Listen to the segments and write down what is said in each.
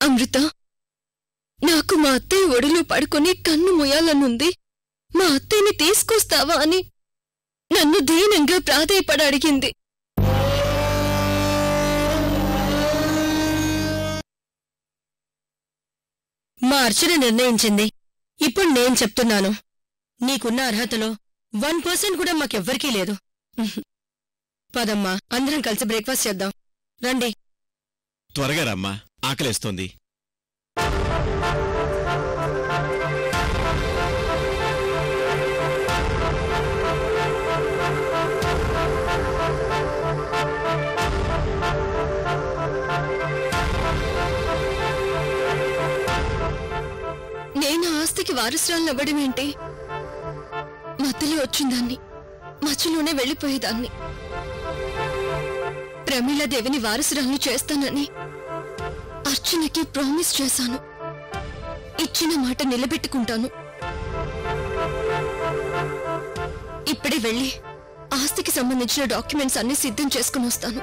అమృత నాకు మా అత్తయ్య ఒడిలో పడుకొని కన్ను ముయ్యాలనుంది మా అత్తయ్యని తీసుకొస్తావా అని నన్ను దీనంగా ప్రాధేయపడి అడిగింది మా అర్చన నిర్ణయించింది ఇప్పుడు నేను చెప్తున్నాను నీకున్న అర్హతలో వన్ పర్సెంట్ కూడా మాకెవ్వరికీ లేదు పదమ్మా అందరం కలిసి బ్రేక్ఫాస్ట్ చేద్దాం రండి త్వరగా రమ్మా ఆకలేస్తోంది నేను ఆ ఆస్తికి వారసురాలను అవ్వడం ఏంటి మధ్యలో వచ్చిందాన్ని మధ్యలోనే వెళ్ళిపోయేదాన్ని ప్రమీలాదేవిని వారసురాల్ని చేస్తానని అర్చనకి ప్రామిస్ చేశాను ఇచ్చిన మాట నిలబెట్టుకుంటాను ఇప్పుడే వెళ్ళి ఆస్తికి సంబంధించిన డాక్యుమెంట్స్ అన్ని సిద్ధం చేసుకుని వస్తాను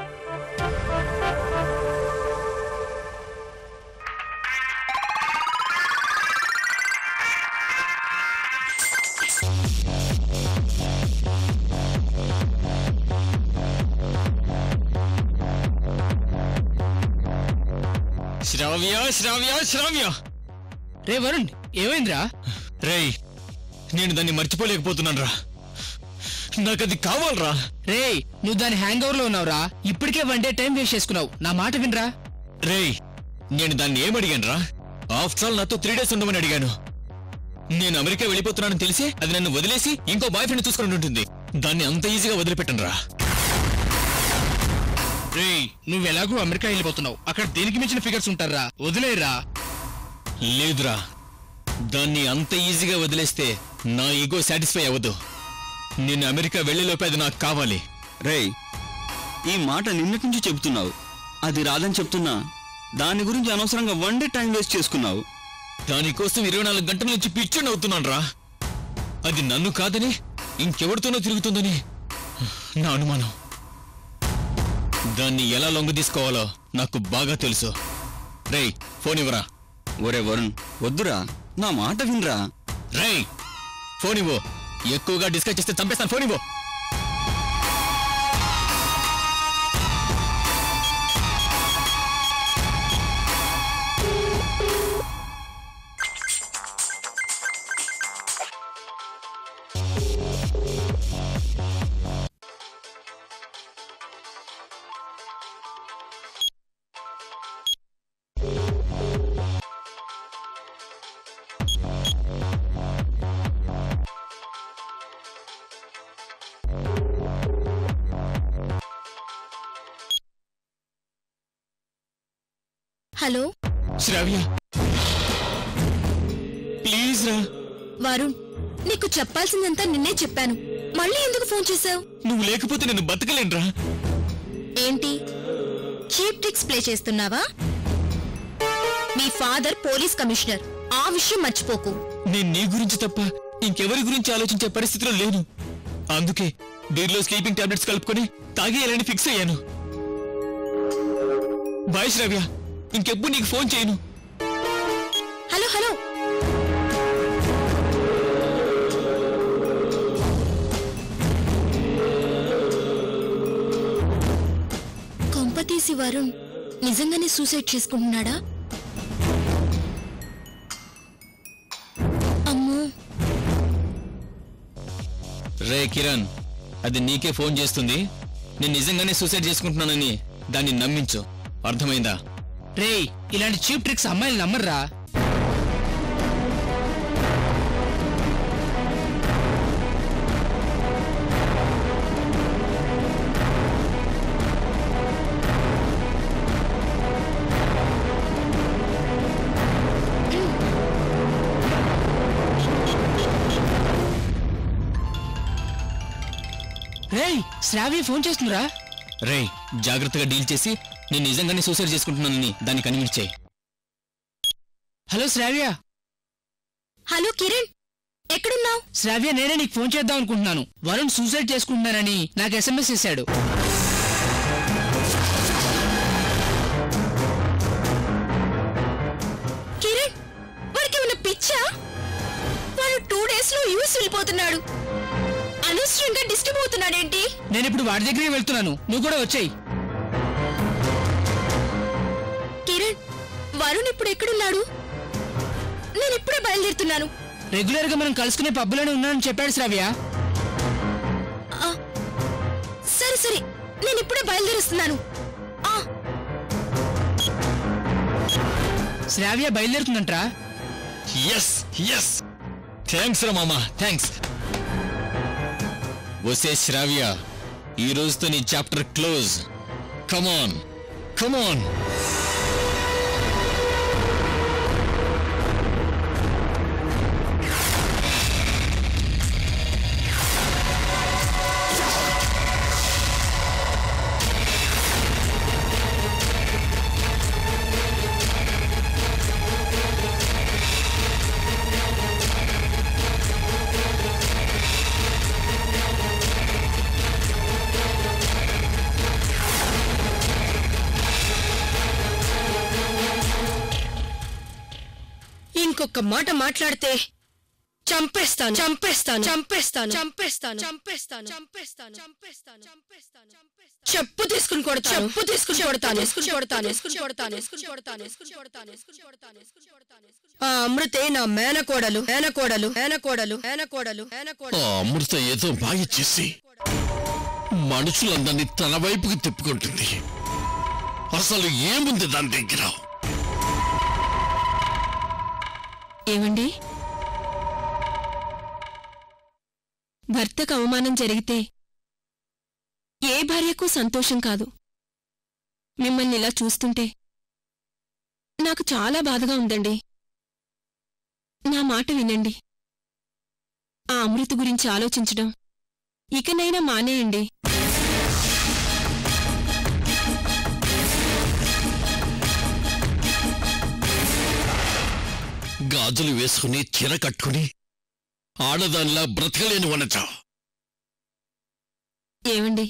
శ్రావ్య శ్రావ్య శ్రావ్య రే వరుణ్ ఏమైందిరా రేయ్ నేను దాన్ని మర్చిపోలేకపోతున్నాను రా నాకది కావాలరా రే నువ్వు దాని హ్యాంగ్ ఓవర్ లో ఉన్నావురా ఇప్పటికే వన్ డే టైం వేస్ట్ చేసుకున్నావు నా మాట వినరా రేయ్ నేను దాన్ని ఏమడిగాను రా ఆఫ్టర్ ఆల్ నాతో త్రీ డేస్ ఉండమని అడిగాను నేను అమెరికా వెళ్ళిపోతున్నానని తెలిసి అది నన్ను వదిలేసి ఇంకో బాయ్ ఫ్రెండ్ చూసుకుని ఉంటుంది దాన్ని అంత ఈజీగా వదిలిపెట్టను రా రే నువ్వు ఎలాగూ అమెరికా వెళ్ళిపోతున్నావు అక్కడ దేనికి మించిన ఫిగర్స్ ఉంటారా వదిలేరా లేదురా దాన్ని అంత ఈజీగా వదిలేస్తే నా ఈగో సాటిస్ఫై అవ్వదు నేను అమెరికా వెళ్ళేలోపే అది నాకు కావాలి రేయ్ ఈ మాట నిన్నటి నుంచి చెబుతున్నావు అది రాదని చెప్తున్నా దాని గురించి అనవసరంగా వన్ డే టైం వేస్ట్ చేసుకున్నావు దానికోసం ఇరవై నాలుగు గంటల నుంచి పిచ్చోని అవుతున్నాను రా అది నన్ను కాదని ఇంకెవరితోనో తిరుగుతుందని నా అనుమానం దాన్ని ఎలా లొంగ తీసుకోవాలో నాకు బాగా తెలుసు రేయ్ ఫోన్ ఇవ్వరా ఒరే వరుణ్ వద్దురా నా మాట వినరా రేయ్ ఫోన్ ఇవ్వు ఎక్కువగా డిస్కస్ చేస్తే చంపేస్తాను ఫోన్ ఇవ్వు హలో శ్రావ్య ప్లీజ్ రా వరుణ్ నీకు చెప్పాల్సిందంతా నిన్నే చెప్పాను మళ్ళీ ఎందుకు ఫోన్ చేశావు నువ్వు లేకపోతే నేను బతకలేనురా ఏంటి చీప్ ట్రిక్స్ ప్లే చేస్తున్నావా మీ ఫాదర్ పోలీస్ కమిషనర్ ఆ విషయం మర్చిపోకు నేను నీ గురించి తప్ప ఇంకెవరి గురించి ఆలోచించే పరిస్థితిలో లేను అందుకే బీర్లో స్లీపింగ్ టాబ్లెట్స్ కలుపుకొని తాగేయాలని ఫిక్స్ అయ్యాను బాయ్ శ్రావ్య ఇంకెప్పుడు నీకు ఫోన్ చేయను హలో హలో కొంపతీసి వరుణ్ నిజంగానే సూసైడ్ చేసుకుంటున్నాడా అమ్మో రే కిరణ్ అది నీకే ఫోన్ చేస్తుంది నేను నిజంగానే సూసైడ్ చేసుకుంటున్నానని దాన్ని నమ్మించు అర్థమైందా రే ఇలాంటి చీప్ ట్రిక్స్ అమ్మాయిలు నమ్మర్రా రేయ్ శ్రావ్య ఫోన్ చేస్తుందిరా రే జాగ్రత్తగా డీల్ చేసి నేను నిజంగానే సూసైడ్ చేసుకుంటున్నానని దాన్ని కన్విన్స్ చేయి హలో శ్రావ్య హలో కిరణ్ ఎక్కడున్నావు శ్రావ్య నేనే నీకు ఫోన్ చేద్దాం అనుకుంటున్నాను వరుణ్ సూసైడ్ చేసుకుంటున్నానని నాకు ఎస్ఎంఎస్ చేశాడు పోతున్నాడు అనవసరంగా డిస్టర్బ్ అవుతున్నాడేంటి నేను ఇప్పుడు వాడి దగ్గరికి వెళ్తున్నాను నువ్వు కూడా వచ్చేయి కిరణ్ వరుణ్ ఇప్పుడు ఎక్కడున్నాడు నేను ఇప్పుడే బయలుదేరుతున్నాను రెగ్యులర్ గా మనం కలుసుకునే పబ్బులోనే ఉన్నానని చెప్పాడు శ్రావ్య ఆ, సరే సరే నేను ఇప్పుడే బయలుదేరుస్తున్నాను ఆ, శ్రావ్య బయలుదేరుతుందంట్రా ఎస్ ఎస్ థ్యాంక్స్ రా మామా థ్యాంక్స్ వసే శ్రావ్య ఈ రోజుతో నీ చాప్టర్ క్లోజ్ కమాన్ కమాన్ ఇంకొక మాట మాట్లాడితే చంపేస్తాను చంపేస్తాను చంపేస్తాను చంపేస్తాను చంపేస్తాను చంపేస్తాను చంపేస్తాను చంపేస్తాను చెప్పు తీసుకుని కొడతాను చెప్పు తీసుకుని కొడతాను తీసుకుని కొడతాను తీసుకుని కొడతాను తీసుకుని కొడతాను తీసుకుని కొడతాను తీసుకుని కొడతాను తీసుకుని కొడతాను ఆ అమృతే నా మేనకోడలు మేనకోడలు మేనకోడలు మేనకోడలు ఆ మేనకోడలు అమృత ఏదో బాగా చేసి మనుషులందరినీ తన వైపుకి తిప్పుకుంటుంది అసలు ఏముంది దాని దగ్గర ఏమండి భర్తకు అవమానం జరిగితే ఏ భార్యకు సంతోషం కాదు మిమ్మల్ని ఇలా చూస్తుంటే నాకు చాలా బాధగా ఉందండి నా మాట వినండి ఆ అమృత గురించి ఆలోచించడం ఇకనైనా మానేయండి గాజులు వేసుకుని చీర కట్టుకుని ఆడదానిలా బ్రతకలేని వనచ ఏమండి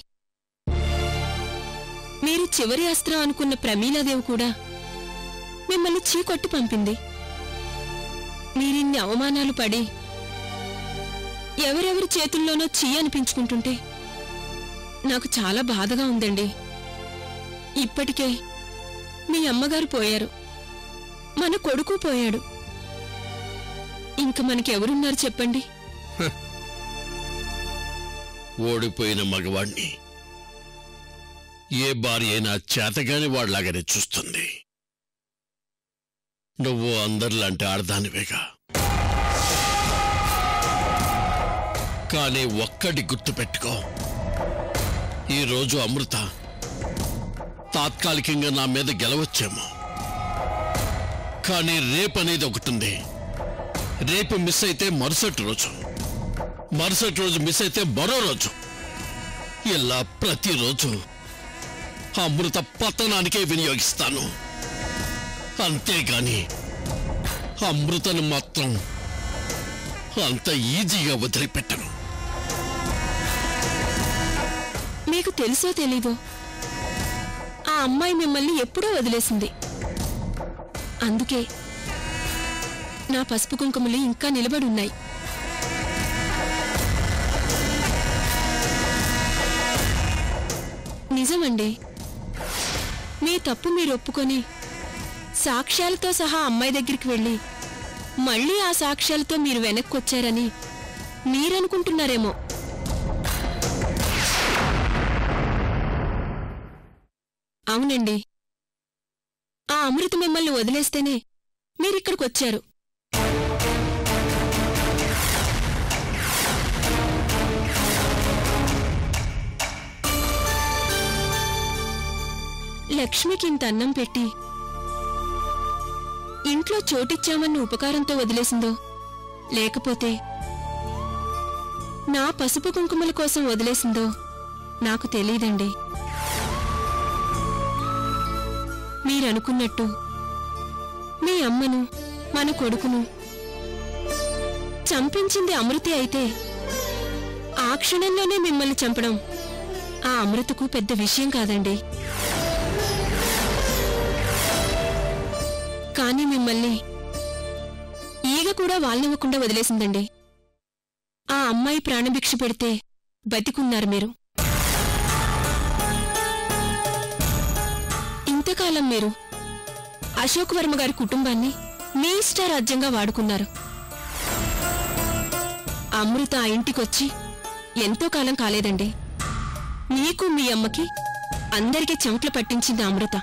మీరు చివరి అస్త్రం అనుకున్న ప్రమీలాదేవి కూడా మిమ్మల్ని చీకొట్టి పంపింది మీరిన్ని అవమానాలు పడి ఎవరెవరి చేతుల్లోనో చీ అనిపించుకుంటుంటే నాకు చాలా బాధగా ఉందండి ఇప్పటికే మీ అమ్మగారు పోయారు మన కొడుకు పోయాడు ఇంక మనకెవరున్నారు చెప్పండి ఓడిపోయిన మగవాణ్ణి ఏ భార్య అయినా చేతగాని వాడిలాగానే చూస్తుంది నువ్వు అందరిలాంటి ఆడదానివేగా కానీ ఒక్కటి గుర్తుపెట్టుకో ఈరోజు అమృత తాత్కాలికంగా నా మీద గెలవచ్చేమో కానీ రేపు అనేది ఒకటి ఉంది రేపు మిస్ అయితే మరుసటి రోజు మరుసటి రోజు మిస్ అయితే మరో రోజు ఇలా ప్రతిరోజు అమృత పతనానికే వినియోగిస్తాను అంతేగాని అమృతను మాత్రం అంత ఈజీగా వదిలిపెట్టను మీకు తెలుసో తెలీదో ఆ అమ్మాయి మిమ్మల్ని ఎప్పుడో వదిలేసింది అందుకే నా పసుపు కుంకుమలు ఇంకా నిలబడి ఉన్నాయి నిజమండి మీ తప్పు మీరు ఒప్పుకొని సాక్ష్యాలతో సహా అమ్మాయి దగ్గరికి వెళ్ళి మళ్ళీ ఆ సాక్ష్యాలతో మీరు వెనక్కి వచ్చారని మీరనుకుంటున్నారేమో అవునండి ఆ అమృత మిమ్మల్ని వదిలేస్తేనే మీరిక్కడికొచ్చారు లక్ష్మికి ఇంత అన్నం పెట్టి ఇంట్లో చోటిచ్చామన్న ఉపకారంతో వదిలేసిందో లేకపోతే నా పసుపు కుంకుమల కోసం వదిలేసిందో నాకు తెలియదండి మీరనుకున్నట్టు మీ అమ్మను మన కొడుకును చంపించింది అమృతే అయితే ఆ క్షణంలోనే మిమ్మల్ని చంపడం ఆ అమృతకు పెద్ద విషయం కాదండి కానీ మిమ్మల్ని ఈగ కూడా వాళ్ళనివ్వకుండా వదిలేసిందండి ఆ అమ్మాయి ప్రాణభిక్ష పెడితే బతికున్నారు మీరు ఇంతకాలం మీరు అశోక్ వర్మ గారి కుటుంబాన్ని మీ ఇష్టారాజ్యంగా వాడుకున్నారు అమృత ఆ ఇంటికొచ్చి ఎంతో కాలం కాలేదండి మీకు మీ అమ్మకి అందరికీ చెమట్లు పట్టించింది అమృత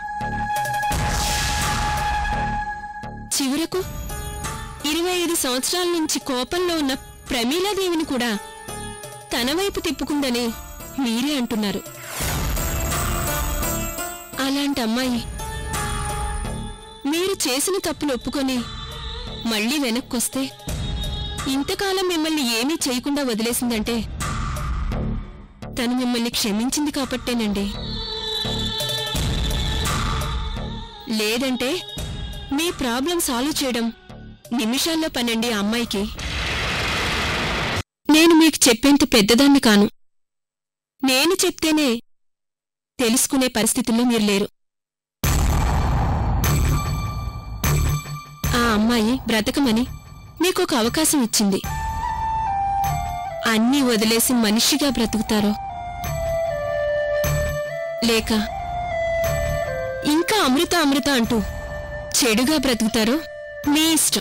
చివరకు ఇరవై ఐదు సంవత్సరాల నుంచి కోపంలో ఉన్న ప్రమీలాదేవిని కూడా తన వైపు తిప్పుకుందని మీరే అంటున్నారు అలాంటి అమ్మాయి మీరు చేసిన తప్పును ఒప్పుకొని మళ్ళీ వెనక్కొస్తే ఇంతకాలం మిమ్మల్ని ఏమీ చేయకుండా వదిలేసిందంటే తను మిమ్మల్ని క్షమించింది కాబట్టేనండి లేదంటే మీ ప్రాబ్లం సాల్వ్ చేయడం నిమిషాల్లో పనండి ఆ అమ్మాయికి నేను మీకు చెప్పేంత పెద్దదాన్ని కాను నేను చెప్తేనే తెలుసుకునే పరిస్థితుల్లో మీరు లేరు ఆ అమ్మాయి బ్రతకమని మీకొక అవకాశం ఇచ్చింది అన్నీ వదిలేసి మనిషిగా బ్రతుకుతారో లేక ఇంకా అమృత అమృత అంటూ చెడుగా బ్రతుకుతారో మీ ఇష్టం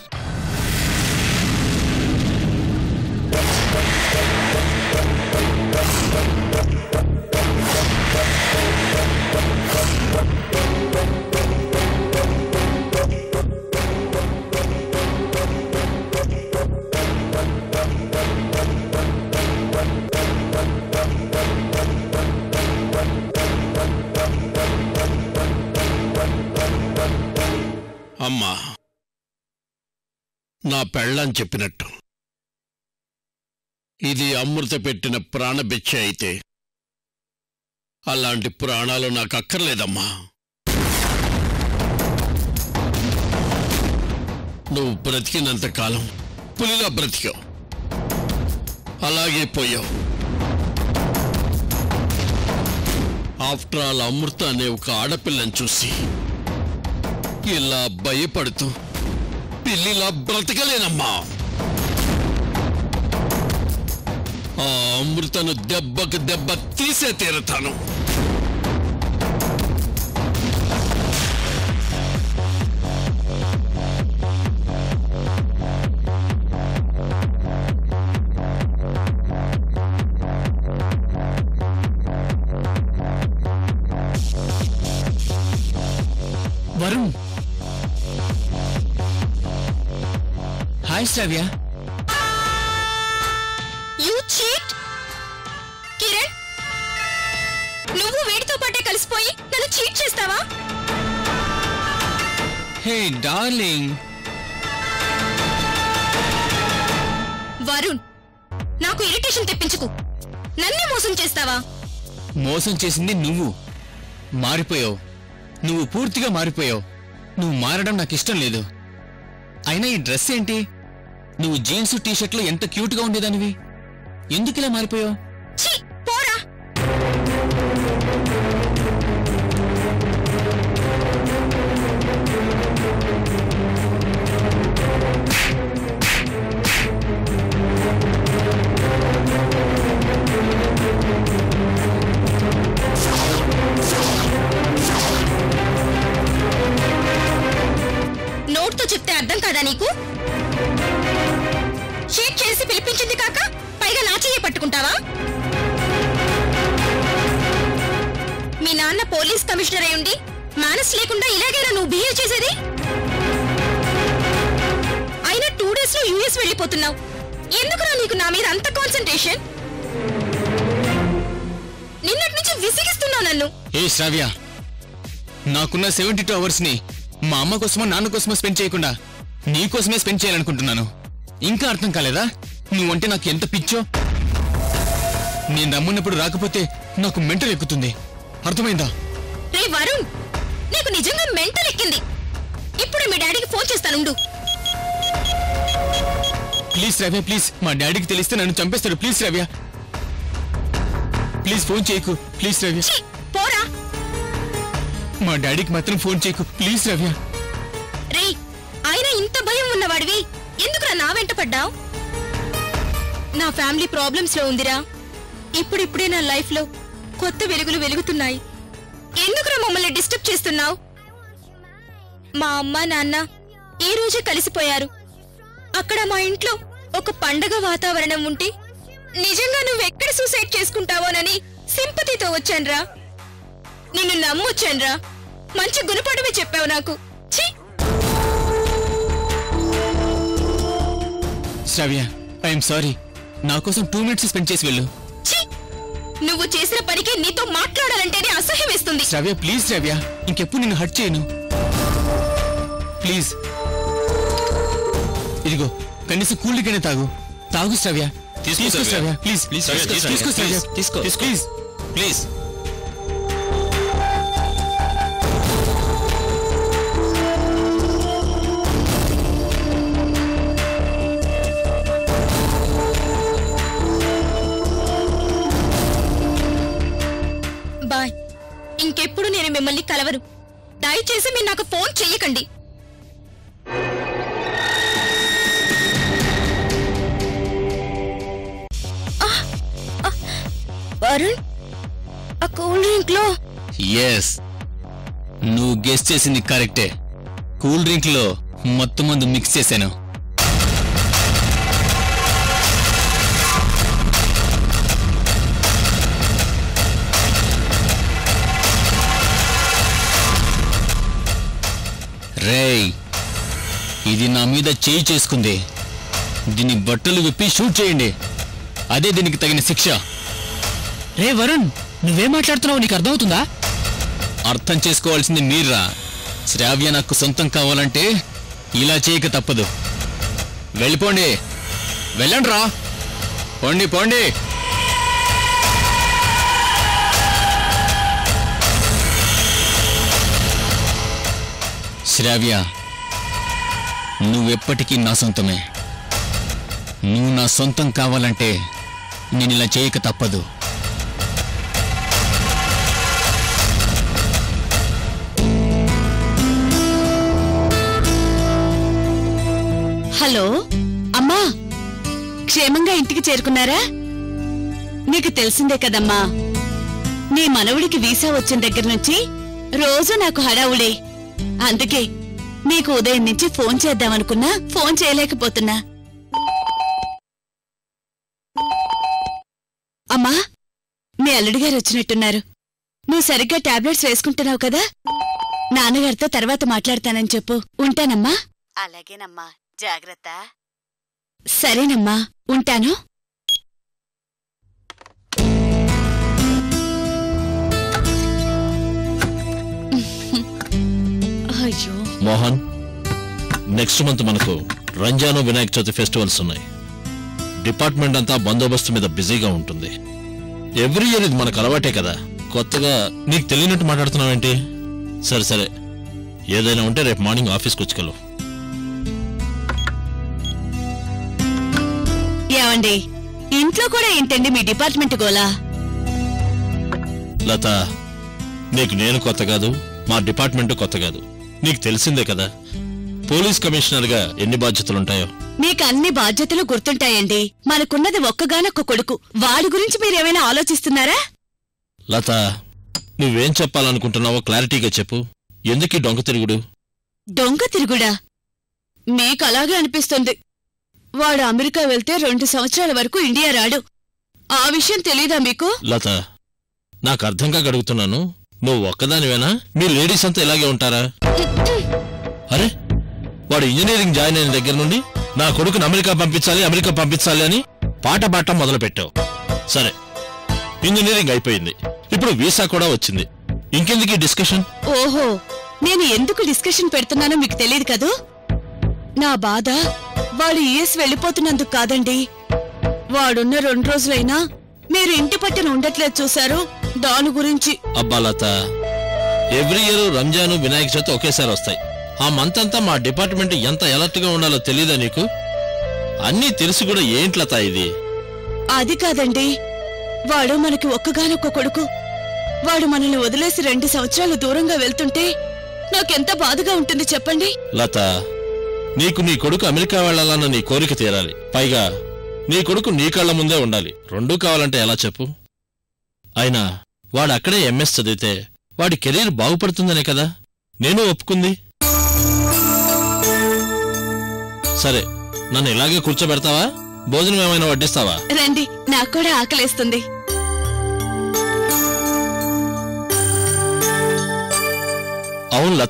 అమ్మా నా పెళ్ళని చెప్పినట్టు ఇది అమృత పెట్టిన ప్రాణభిక్ష అయితే అలాంటి ప్రాణాలు నాకు అక్కర్లేదమ్మా నువ్వు బ్రతికినంత కాలం పులిలా బ్రతికావు అలాగే పోయావు ఆఫ్టర్ ఆల్ అమృత అనే ఒక ఆడపిల్లని చూసి ఇలా భయపడుతూ పిల్లిలా బ్రతకలేనమ్మా ఆ అమృతను దెబ్బకు దెబ్బ తీసే తీరతాను Varun hi Shravya you cheat Kiran నువ్వు వీడితో పాటే కలిసిపోయి నన్ను చీట్ చేస్తావా హే డార్లింగ్ వరుణ్ నాకు ఇరిటేషన్ తెప్పించుకు నన్నే మోసం చేస్తావా మోసం చేసింది నువ్వు మారిపోయావు నువ్వు పూర్తిగా మారిపోయావు నువ్వు మారడం నాకు ఇష్టం లేదు అయినా ఈ డ్రెస్ ఏంటి నువ్వు జీన్స్ టీషర్ట్లో ఎంత క్యూట్గా ఉండేదానివి ఎందుకు ఇలా మారిపోయావు ఛీ పోరా నోట్తో చెప్తే అర్థం కాదా నీకు చీట్ చేసి పిలిపించింది కాక పైగా నా చెయ్యి పట్టుకుంటావా మీ నాన్న పోలీస్ కమిషనర్ అయి ఉండి మేనస్ లేకుండా ఇలాగేనా నువ్వు బిహేవ్ చేసేది అయినా టూ డేస్ లో యూఎస్ వెళ్ళిపోతున్నావు ఎందుకురా నీకు నా మీద అంత కాన్సన్ట్రేషన్ నిన్నటి నుంచి విసిగిస్తున్నావు నన్ను ఏ శ్రావ్య నాకున్న సెవెంటీ టూ అవర్స్ ని మా అమ్మ కోసమో నాన్న కోసమో స్పెండ్ చేయకుండా నీ కోసమే స్పెండ్ చేయాలనుకుంటున్నాను ఇంకా అర్థం కాలేదా నువ్వంటే నాకు ఎంత పిచ్చో నేను రమ్మన్నప్పుడు రాకపోతే నాకు మెంటల్ ఎక్కుతుంది అర్థమైందా రే వరుణ్ నీకు నిజంగా మెంటల్ ఎక్కింది ఇప్పుడు మీ డాడీకి ఫోన్ చేస్తానుండు ప్లీజ్ రవ్య ప్లీజ్ మా డాడీకి తెలిస్తే నన్ను చంపేస్తాడు ప్లీజ్ రవ్య ప్లీజ్ ఫోన్ చేయకు ప్లీజ్ రవ్య ఛీ, పోరా మా డాడీకి మాత్రం ఫోన్ చేయకు ప్లీజ్ రవ్య రే ఆయన ఇంత భయం ఉన్నవాడివి ఎందుకురా నా వెంట పడ్డావు నా ఫ్యామిలీ ప్రాబ్లమ్స్ లో ఉందిరా ఇప్పుడిప్పుడే నా లైఫ్ లో కొత్త వెలుగులు వెలుగుతున్నాయి ఎందుకురా మమ్మల్ని డిస్టర్బ్ చేస్తున్నావు మా అమ్మ నాన్న ఈ రోజే కలిసిపోయారు అక్కడ మా ఇంట్లో ఒక పండగ వాతావరణం ఉంటే నిజంగా నువ్వెక్కడ సూసైడ్ చేసుకుంటావోనని సింపతితో వచ్చాన్రా నిన్ను నమ్మొచ్చాన్రా మంచి గుణపడమే చెప్పావు నాకు ఛీ శ్రావ్య ఐఎమ్ సారీ నా కోసం టూ మినిట్స్ స్పెండ్ చేసి వెళ్ళు ఛీ! నువ్వు చేసిన పనికి నీతో మాట్లాడాలంటేనే అసహ్యం వేస్తుంది శ్రావ్య ప్లీజ్ శ్రావ్య ఇంకెప్పుడు నిన్ను హర్ట్ చేయను ప్లీజ్ ఇదిగో కనీసం కూల్ డ్రింక్ తాగు తాగు శ్రావ్య తీసుకో, తీసుకో శ్రావ్య. శ్రావ్య ప్లీజ్ ప్లీజ్, శ్రావ్య, తీసుకో తీసుకో, శ్రావ్య ప్లీజ్, తీసుకో. ప్లీజ్ ప్లీజ్ బాయ్ ఇంకెప్పుడు నేను మిమ్మల్ని కలవరు దయచేసి మీరు నాకు ఫోన్ చెయ్యకండి ఆ! ఆ! వరుణ్ ఆ కూల్ డ్రింక్ లో ఎస్ నువ్వు గెస్ చేసింది కరెక్టే కూల్ డ్రింక్ లో మొత్తం మందు మిక్స్ చేశాను రేయ్ ఇది నా మీద చేయి చేసుకుంది దీని బట్టలు విప్పి షూట్ చేయండి అదే దీనికి తగిన శిక్ష రే వరుణ్ నువ్వేం మాట్లాడుతున్నావు నీకు అర్థమవుతుందా అర్థం చేసుకోవాల్సింది మీర్రా శ్రావ్య నాకు సొంతం కావాలంటే ఇలా చేయక తప్పదు వెళ్ళిపోండి వెళ్ళండి రా పోండి పోండి శ్రావ్య నువ్వెప్పటికీ నా సొంతమే నువ్వు నా సొంతం కావాలంటే నేను ఇలా చేయక తప్పదు హలో అమ్మా క్షేమంగా ఇంటికి చేరుకున్నారా నీకు తెలిసిందే కదమ్మా నీ మనవడికి వీసా వచ్చిన దగ్గర నుంచి రోజు నాకు హడావుడే అందుకే నీకు ఉదయం నుంచి ఫోన్ చేద్దామనుకున్నా ఫోన్ చేయలేకపోతున్నా అమ్మా మీ అల్లుడి గారు వచ్చినట్టున్నారు నువ్వు సరిగ్గా టాబ్లెట్స్ వేసుకుంటున్నావు కదా నాన్నగారితో తర్వాత మాట్లాడతానని చెప్పు ఉంటానమ్మా అలాగేనమ్మా జాగ్రత్త సరేనమ్మా ఉంటాను అయ్యో మోహన్ నెక్స్ట్ మంత్ మనకు రంజాను వినాయక చవితి ఫెస్టివల్స్ ఉన్నాయి డిపార్ట్మెంట్ అంతా బందోబస్తు మీద బిజీగా ఉంటుంది ఎవ్రీ ఇయర్ ఇది మనకు అలవాటే కదా కొత్తగా నీకు తెలియనట్టు మాట్లాడుతున్నావేంటి సరే సరే ఏదైనా ఉంటే రేపు మార్నింగ్ ఆఫీస్కి వచ్చుకెళ్ళు ఏమండి ఇంట్లో కూడా ఏంటండి మీ డిపార్ట్మెంట్ గోలా లత నీకు నేను కొత్త కాదు మా డిపార్ట్మెంట్ కొత్త కాదు నీకు తెలిసిందే కదా పోలీస్ కమిషనర్గా ఎన్ని బాధ్యతలుంటాయో మీకు అన్ని బాధ్యతలు గుర్తుంటాయండి మనకున్నది ఒక్కగానొక్క కొడుకు వాడి గురించి మీరేమైనా ఆలోచిస్తున్నారా లత నువ్వేం చెప్పాలనుకుంటున్నావో క్లారిటీగా చెప్పు ఎందుకు ఈ డొంక తిరుగుడు దొంగ తిరుగుడా మీకు అలాగే అనిపిస్తుంది వాడు అమెరికా వెళ్తే రెండు సంవత్సరాల వరకు ఇండియా రాడు ఆ విషయం తెలీదా మీకు లత నాకు అర్థం కాక అడుగుతున్నాను నువ్వు ఒక్కదానివేనా మీ లేడీస్ అంతా ఇలాగే ఉంటారా అరే వాడు ఇంజనీరింగ్ జాయిన్ అయిన దగ్గర నుండి నా కొడుకుని అమెరికా పంపించాలి అమెరికా పంపించాలి అని పాట పాడటం మొదలుపెట్టావు సరే ఇంజనీరింగ్ అయిపోయింది ఇప్పుడు వీసా కూడా వచ్చింది ఇంకెందుకు ఈ డిస్కషన్ ఓహో నేను ఎందుకు డిస్కషన్ పెడుతున్నానో మీకు తెలియదు కదూ నా బాధ వాడు యుఎస్ వెళ్ళిపోతున్నందుకు కాదండి వాడున్న రెండు రోజులైనా మీరు ఇంటి పట్టున ఉండట్లేదు చూశారు దాని గురించి అబ్బా లత ఎవ్రీ ఇయర్ రంజాను వినాయక చవితి ఒకేసారి వస్తాయి ఆ మంత్ అంతా మా డిపార్ట్మెంట్ ఎంత అలర్ట్ గా ఉండాలో తెలీదా నీకు అన్నీ తెలిసి కూడా ఏంటి లత ఇది అది కాదండి వాడు మనకి ఒక్కగానొక్క కొడుకు వాడు మనల్ని వదిలేసి రెండు సంవత్సరాలు దూరంగా వెళ్తుంటే నాకెంత బాధగా ఉంటుంది చెప్పండి లత నీకు నీ కొడుకు అమెరికా వెళ్ళాలన్న నీ కోరిక తీరాలి పైగా నీ కొడుకు నీ కళ్ళ ముందే ఉండాలి రెండూ కావాలంటే ఎలా చెప్పు అయినా వాడు అక్కడే ఎంఎస్ చదివితే వాడి కెరీర్ బాగుపడుతుందనే కదా నేను ఒప్పుకుంది సరే నన్ను ఇలాగే కూర్చోబెడతావా భోజనం ఏమైనా వడ్డిస్తావా రండి నాకు కూడా ఆకలేస్తుంది అవును లత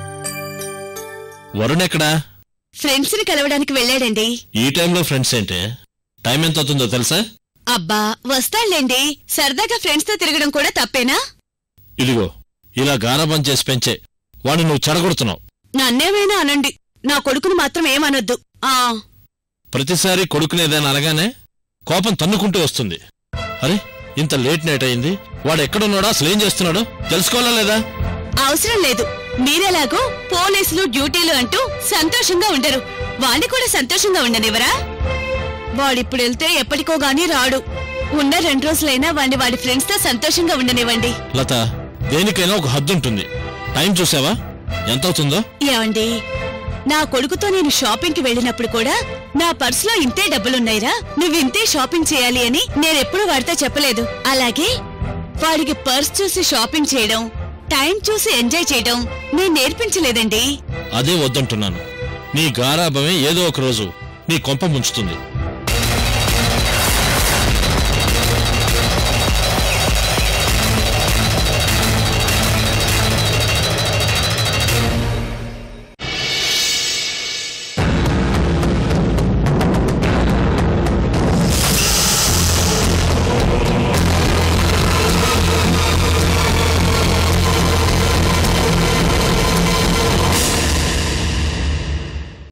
వరుణ్ ఎక్కడా ఫ్రెండ్స్ ని కలవడానికి వెళ్ళాడండి ఈ టైంలో ఫ్రెండ్స్ ఏంటి టైం ఎంత అవుతుందో తెలుసా అబ్బా వస్తాడులేండి సరదాగా ఫ్రెండ్స్ తో తిరగడం కూడా తప్పేనా ఇదిగో ఇలా గారాబం చేసి పెంచే వాడిని నువ్వు చెడగొడుతున్నావు నన్నేమైనా అనండి నా కొడుకును మాత్రం ఏమనొద్దు ఆ ప్రతిసారి కొడుకునేదని అనగానే కోపం తన్నుకుంటూ వస్తుంది అరే ఇంత లేట్ నైట్ అయింది వాడు ఎక్కడున్నాడో అసలు ఏం చేస్తున్నాడో తెలుసుకోవాలా లేదా అవసరం లేదు మీరెలాగో పోలీసులు డ్యూటీలు అంటూ సంతోషంగా ఉండరు వాణ్ణి కూడా సంతోషంగా ఉండనివరా వాడిప్పుడు వెళ్తే ఎప్పటికో గానీ రాడు ఉన్న రెండు రోజులైనా వాణ్ణి వాడి ఫ్రెండ్స్ తో సంతోషంగా ఉండనివ్వండి లత దేనికైనా ఒక హద్దు ఉంటుంది టైం చూసావా ఎంత అవుతుందో ఏమండి నా కొడుకుతో నేను షాపింగ్ కి వెళ్ళినప్పుడు కూడా నా పర్సులో ఇంతే డబ్బులున్నాయిరా నువ్వు ఇంతే షాపింగ్ చేయాలి అని నేనెప్పుడు వాడితో చెప్పలేదు అలాగే వాడికి పర్స్ చూసి షాపింగ్ చేయడం టైం చూసి ఎంజాయ్ చేయడం నేను నేర్పించలేదండి అదే వద్దంటున్నాను నీ గారాబమే ఏదో ఒక రోజు నీ కొంప ముంచుతుంది